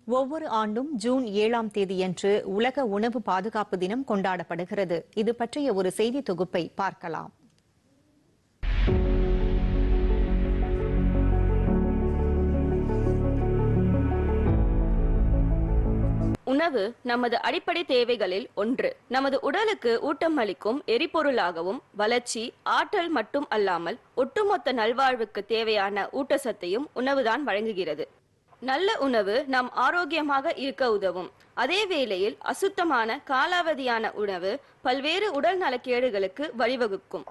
ஒவ்வொரு ஆண்டும் ஜூன் ஏழாம் தேதியன்று உலக உணவு பாதுகாப்பு தினம் கொண்டாடப்படுகிறது இது பற்றிய ஒரு செய்தி தொகுப்பை பார்க்கலாம் உணவு நமது அடிப்படை தேவைகளில் ஒன்று நமது உடலுக்கு ஊட்டம் அளிக்கும் எரிபொருளாகவும் வளர்ச்சி ஆற்றல் மட்டும் அல்லாமல் ஒட்டுமொத்த நல்வாழ்வுக்கு தேவையான ஊட்டச்சத்தையும் உணவுதான் வழங்குகிறது நல்ல உணவு நாம் ஆரோக்கியமாக இருக்க உதவும் அதே வேளையில் அசுத்தமான காலாவதியான உணவு பல்வேறு உடல் நலக்கேடுகளுக்கு வழிவகுக்கும்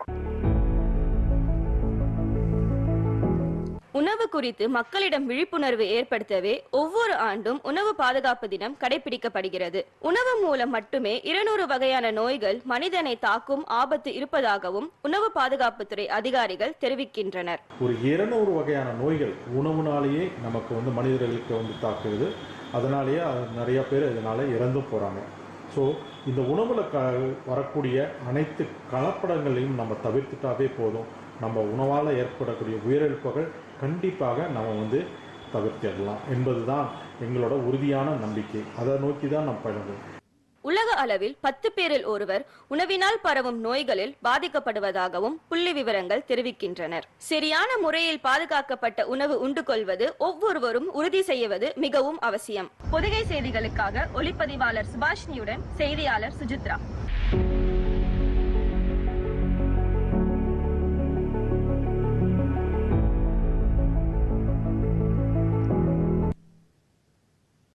உணவு குறித்து மக்களிடம் விழிப்புணர்வு ஏற்படுத்தவே ஒவ்வொரு ஆண்டும் உணவு பாதுகாப்பு தினம் கடைபிடிக்கப்படுகிறது உணவு மூலம் மட்டுமே இருநூறு வகையான நோய்கள் மனிதனை தாக்கும் ஆபத்து இருப்பதாகவும் உணவு பாதுகாப்புத்துறை அதிகாரிகள் தெரிவிக்கின்றனர் ஒரு இருநூறு வகையான நோய்கள் உணவுனாலேயே நமக்கு வந்து மனிதர்களுக்கு வந்து தாக்குது அதனாலேயே அது நிறைய பேர் இதனால இறந்தும் போகிறாங்க ஸோ இந்த உணவில் க வரக்கூடிய அனைத்து கலப்படங்களையும் நம்ம தவிர்த்துட்டாவே போதும் நம்ம உணவால் ஏற்படக்கூடிய உயிரிழப்புகள் கண்டிப்பாக நம்ம வந்து தவிர்த்திடலாம் என்பதுதான் எங்களோட உறுதியான நம்பிக்கை அதை நோக்கி தான் நம்ம பயணம் உலக அளவில் பத்து பேரில் ஒருவர் உணவினால் பரவும் நோய்களில் பாதிக்கப்படுவதாகவும் புள்ளி விவரங்கள் தெரிவிக்கின்றனர் சரியான முறையில் பாதுகாக்கப்பட்ட உணவு உண்டு கொள்வது ஒவ்வொருவரும் உறுதி செய்வது மிகவும் அவசியம் பொதிகை செய்திகளுக்காக ஒளிப்பதிவாளர் சுபாஷினியுடன் செய்தியாளர் சுஜித்ரா